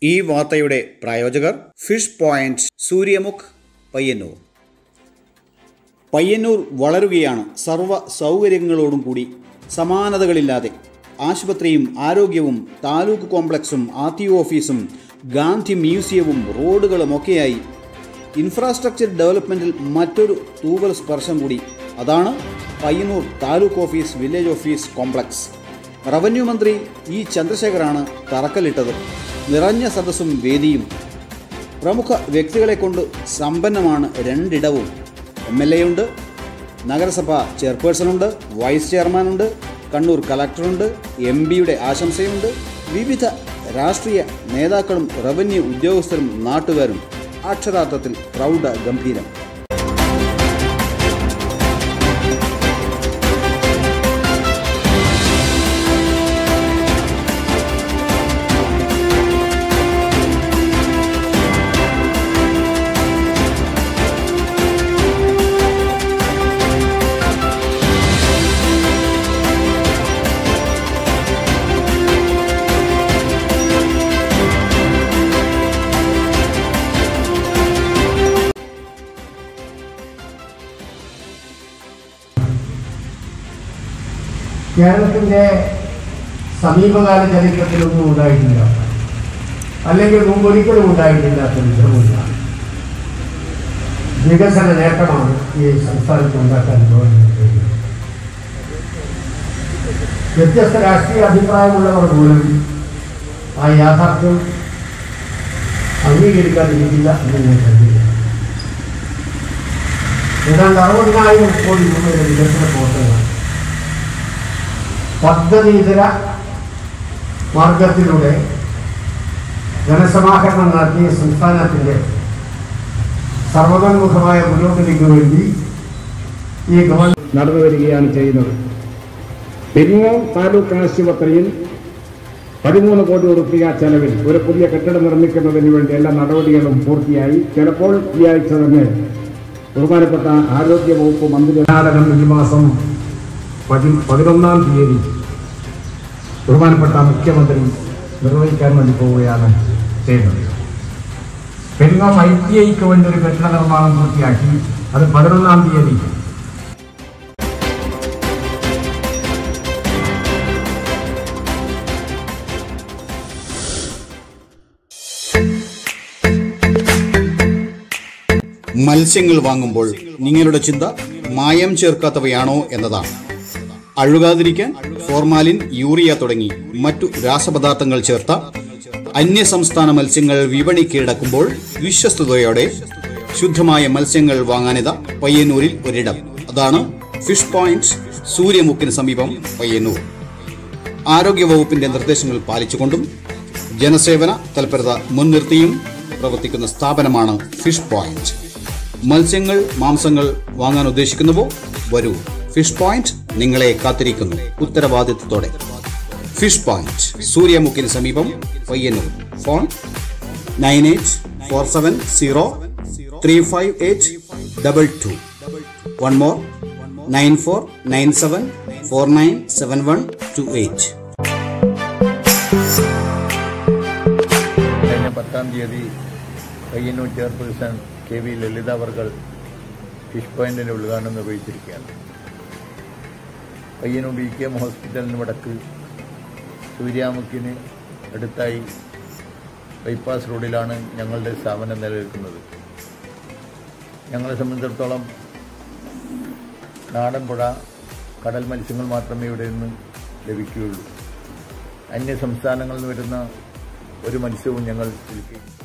ഈ വാർത്തയുടെ പ്രായോജകർ ഫിഷ് പോയിന്റ് സൂര്യമുഖ് പയ്യന്നൂർ പയ്യന്നൂർ വളരുകയാണ് സർവ്വ സൗകര്യങ്ങളോടും കൂടി സമാനതകളില്ലാതെ ആശുപത്രിയും ആരോഗ്യവും താലൂക്ക് കോംപ്ലക്സും ആർ ടി ഓഫീസും ഗാന്ധി മ്യൂസിയവും റോഡുകളുമൊക്കെയായി ഇൻഫ്രാസ്ട്രക്ചർ ഡെവലപ്മെൻറ്റിൽ മറ്റൊരു തൂവൽ സ്പർശം കൂടി അതാണ് Payyanur taluk office village office complex revenue മന്ത്രി ഇ ചന്ദ്രശേഖറാണ് തറക്കല്ലിട്ടത് നിറഞ്ഞ സദസ്സും വേദിയും പ്രമുഖ വ്യക്തികളെ കൊണ്ട് സമ്പന്നമാണ് രണ്ടിടവും എം എൽ എ ഉണ്ട് നഗരസഭ ചെയർപേഴ്സണുണ്ട് വൈസ് ചെയർമാനുണ്ട് കണ്ണൂർ കളക്ടറുണ്ട് എം പിയുടെ ആശംസയുണ്ട് വിവിധ രാഷ്ട്രീയ നേതാക്കളും റവന്യൂ ഉദ്യോഗസ്ഥരും നാട്ടുകാരും അക്ഷരാർത്ഥത്തിൽ പ്രൗഢ ഗംഭീരം കേരളത്തിന്റെ സമീപകാല ചരിത്രത്തിലൊന്നും ഉണ്ടായിട്ടില്ല അല്ലെങ്കിൽ മുമ്പൊരിക്കലും ഉണ്ടായിട്ടില്ലാത്ത വിധമുള്ള വികസന നേട്ടമാണ് ഈ സംസ്ഥാനത്ത് ഉണ്ടാക്കാൻ ഗവൺമെന്റ് കഴിയുന്നത് വ്യത്യസ്ത രാഷ്ട്രീയ അഭിപ്രായമുള്ളവർ പോലും ആ യാഥാർത്ഥ്യം അംഗീകരിക്കാതിരിക്കില്ല എന്ന് ഞാൻ കരുതുന്നു ഏതാണ്ട് അറുപതിനായിരം കോടി രൂപയുടെ വികസന പ്രവർത്തനങ്ങൾ പദ്ധതിയിതര മാർഗത്തിലൂടെ ധനസമാഹരണം നടത്തിയ സംസ്ഥാനത്തിൻ്റെ സർവതോന്മുഖമായ പുരോഗതിക്ക് വേണ്ടി ഈ ഗവൺമെന്റ് നടന്നു വരികയാണ് ചെയ്യുന്നത് പെരിങ്ങോം താലൂക്ക് ആശുപത്രിയിൽ പതിമൂന്ന് കോടി റുപ്യ ചെലവിൽ ഒരു പുതിയ കെട്ടിടം നിർമ്മിക്കുന്നതിന് വേണ്ടി എല്ലാ നടപടികളും പൂർത്തിയായി ചിലപ്പോൾ ഈ ആഴ്ച തന്നെ ബഹുമാനപ്പെട്ട ആരോഗ്യ വകുപ്പ് മന്ത്രി കർണാടകം ഈ മാസം പതി പതിനൊന്നാം തീയതി ബഹുമാനപ്പെട്ട മുഖ്യമന്ത്രി നിർവഹിക്കാൻ വേണ്ടി പോവുകയാണ് ചെയ്യുന്നത് പെരിങ്ങോം ഐ ടി ഐക്ക് വേണ്ടി ഒരു കെട്ടിട നിർമ്മാണം പൂർത്തിയാക്കി അത് പതിനൊന്നാം തീയതി മത്സ്യങ്ങൾ വാങ്ങുമ്പോൾ നിങ്ങളുടെ ചിന്ത മായം ചേർക്കാത്തവയാണോ എന്നതാണ് അഴുകാതിരിക്കാൻ ഫോർമാലിൻ യൂറിയ തുടങ്ങി മറ്റു രാസപദാർത്ഥങ്ങൾ ചേർത്ത അന്യസംസ്ഥാന മത്സ്യങ്ങൾ വിപണി കീഴടക്കുമ്പോൾ വിശ്വസ്തയോടെ ശുദ്ധമായ മത്സ്യങ്ങൾ വാങ്ങാനിത പയ്യന്നൂരിൽ ഒരിടം അതാണ് ഫിഷ് പോയിന്റ് സൂര്യമുക്കിന് സമീപം പയ്യന്നൂർ ആരോഗ്യവകുപ്പിന്റെ നിർദ്ദേശങ്ങൾ പാലിച്ചുകൊണ്ടും ജനസേവന തൽപരത മുൻനിർത്തിയും പ്രവർത്തിക്കുന്ന സ്ഥാപനമാണ് ഫിഷ് പോയിന്റ് മത്സ്യങ്ങൾ മാംസങ്ങൾ വാങ്ങാൻ ഉദ്ദേശിക്കുന്നുവോ വരൂ ഫിഷ് പോയിന്റ് നിങ്ങളെ കാത്തിരിക്കുന്നു ഉത്തരവാദിത്വത്തോടെ ഫിഷ് പോയിന്റ് സൂര്യമുക്കിന് സമീപം Payyanur phone nine eight four seven zero three five eight double two one more nine four nine seven four nine seven one two eight കഴിഞ്ഞ പത്താം തീയതി Payyanur chairperson K V Lalitha അവർകൾ ഫിഷ് പോയിന്റിന്റെ ഉദ്ഘാടനം നിർവഹിച്ചിരിക്കുകയാണ് പയ്യന്നൂർ ബി കെ എം ഹോസ്പിറ്റലിന് വടക്ക് സൂര്യാമുക്കിന് അടുത്തായി ബൈപ്പാസ് റോഡിലാണ് ഞങ്ങളുടെ സ്ഥാപനം നിലനിൽക്കുന്നത് ഞങ്ങളെ സംബന്ധിച്ചിടത്തോളം നാടൻ പുഴ കടൽ മത്സ്യങ്ങൾ മാത്രമേ ഇവിടെ നിന്ന് ലഭിക്കുകയുള്ളൂ അന്യ സംസ്ഥാനങ്ങളിൽ നിന്ന് വരുന്ന ഒരു മത്സ്യവും ഞങ്ങൾ വിൽക്കുകയും